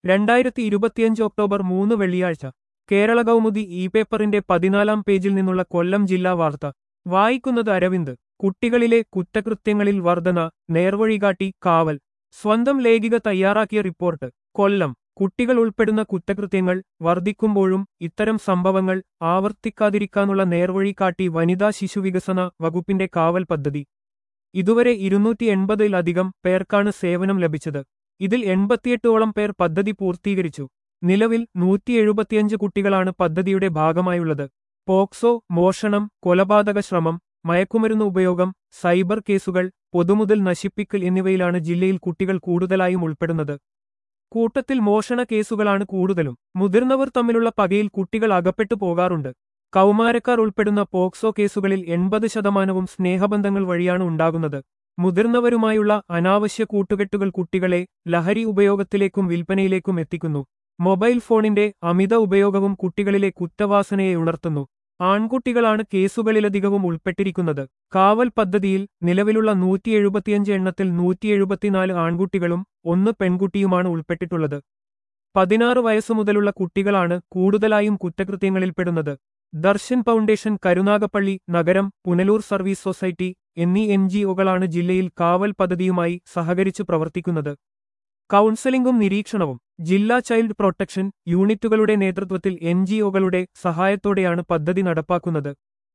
രണ്ടായിരത്തി ഇരുപത്തിയഞ്ച് ഒക്ടോബർ മൂന്ന് വെള്ളിയാഴ്ച കേരള കൗമുദി ഇ പേപ്പറിന്റെ പതിനാലാം പേജിൽ നിന്നുള്ള കൊല്ലം ജില്ലാ വാർത്ത വായിക്കുന്നത് അരവിന്ദ് കുട്ടികളിലെ കുറ്റകൃത്യങ്ങളിൽ വർധന നേർവഴികാട്ടി കാവൽ സ്വന്തം ലേഖിക തയ്യാറാക്കിയ റിപ്പോർട്ട് കൊല്ലം കുട്ടികൾ ഉൾപ്പെടുന്ന കുറ്റകൃത്യങ്ങൾ വർദ്ധിക്കുമ്പോഴും ഇത്തരം സംഭവങ്ങൾ ആവർത്തിക്കാതിരിക്കാനുള്ള നേർവഴി കാട്ടി വനിതാ ശിശുവികസന വകുപ്പിന്റെ കാവൽ പദ്ധതി ഇതുവരെ ഇരുന്നൂറ്റി എൺപതിലധികം പേർക്കാണ് സേവനം ലഭിച്ചത് ഇതിൽ എൺപത്തിയെട്ടോളം പേർ പദ്ധതി പൂർത്തീകരിച്ചു നിലവിൽ നൂറ്റി എഴുപത്തിയഞ്ച് കുട്ടികളാണ് പദ്ധതിയുടെ ഭാഗമായുള്ളത് പോക്സോ മോഷണം കൊലപാതക ശ്രമം മയക്കുമരുന്ന് ഉപയോഗം സൈബർ കേസുകൾ പൊതുമുതൽ നശിപ്പിക്കൽ എന്നിവയിലാണ് ജില്ലയിൽ കുട്ടികൾ കൂടുതലായും ഉൾപ്പെടുന്നത് കൂട്ടത്തിൽ മോഷണ കേസുകളാണ് കൂടുതലും മുതിർന്നവർ തമ്മിലുള്ള പകയിൽ കുട്ടികൾ അകപ്പെട്ടു പോകാറുണ്ട് കൗമാരക്കാർ ഉൾപ്പെടുന്ന പോക്സോ കേസുകളിൽ എൺപത് ശതമാനവും സ്നേഹബന്ധങ്ങൾ വഴിയാണ് ഉണ്ടാകുന്നത് മുതിർന്നവരുമായുള്ള അനാവശ്യ കൂട്ടുകെട്ടുകൾ കുട്ടികളെ ലഹരി ഉപയോഗത്തിലേക്കും വിൽപ്പനയിലേക്കും എത്തിക്കുന്നു മൊബൈൽ ഫോണിന്റെ അമിത ഉപയോഗവും കുട്ടികളിലെ കുറ്റവാസനയെ ഉണർത്തുന്നു ആൺകുട്ടികളാണ് കേസുകളിലധികവും ഉൾപ്പെട്ടിരിക്കുന്നത് കാവൽ പദ്ധതിയിൽ നിലവിലുള്ള നൂറ്റി എഴുപത്തിയഞ്ച് എണ്ണത്തിൽ നൂറ്റി എഴുപത്തിനാല് ആൺകുട്ടികളും ഒന്ന് പെൺകുട്ടിയുമാണ് ഉൾപ്പെട്ടിട്ടുള്ളത് പതിനാറ് വയസ്സു മുതലുള്ള കുട്ടികളാണ് കൂടുതലായും കുറ്റകൃത്യങ്ങളിൽപ്പെടുന്നത് ദർശൻ ഫൗണ്ടേഷൻ കരുനാഗപ്പള്ളി നഗരം പുനലൂർ സർവീസ് സൊസൈറ്റി എന്നീ എൻ ജിഒകളാണ് ജില്ലയിൽ കാവൽ പദ്ധതിയുമായി സഹകരിച്ചു പ്രവർത്തിക്കുന്നത് കൗൺസലിംഗും നിരീക്ഷണവും ജില്ലാ ചൈൽഡ് പ്രൊട്ടക്ഷൻ യൂണിറ്റുകളുടെ നേതൃത്വത്തിൽ എൻ ജിഒകളുടെ സഹായത്തോടെയാണ് പദ്ധതി നടപ്പാക്കുന്നത്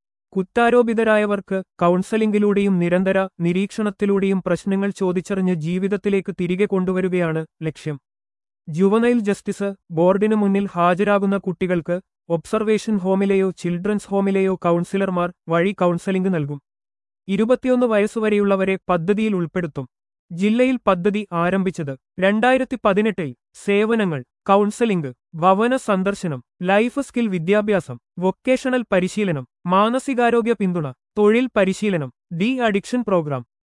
കുറ്റാരോപിതരായവർക്ക് കൗൺസലിംഗിലൂടെയും നിരന്തര നിരീക്ഷണത്തിലൂടെയും പ്രശ്നങ്ങൾ ചോദിച്ചറിഞ്ഞ് ജീവിതത്തിലേക്ക് തിരികെ കൊണ്ടുവരികയാണ് ലക്ഷ്യം ജുവനൈൽ ജസ്റ്റിസ് ബോർഡിനു മുന്നിൽ ഹാജരാകുന്ന കുട്ടികൾക്ക് ഒബ്സർവേഷൻ ഹോമിലെയോ ചിൽഡ്രൻസ് ഹോമിലെയോ കൗൺസിലർമാർ വഴി കൗൺസലിംഗ് നൽകും ഇരുപത്തിയൊന്ന് വയസ്സുവരെയുള്ളവരെ പദ്ധതിയിൽ ഉൾപ്പെടുത്തും ജില്ലയിൽ പദ്ധതി ആരംഭിച്ചത് രണ്ടായിരത്തി പതിനെട്ടിൽ സേവനങ്ങൾ കൗൺസലിംഗ് ഭവന സന്ദർശനം ലൈഫ് സ്കിൽ വിദ്യാഭ്യാസം വൊക്കേഷണൽ പരിശീലനം മാനസികാരോഗ്യ പിന്തുണ തൊഴിൽ പരിശീലനം ഡി അഡിക്ഷൻ പ്രോഗ്രാം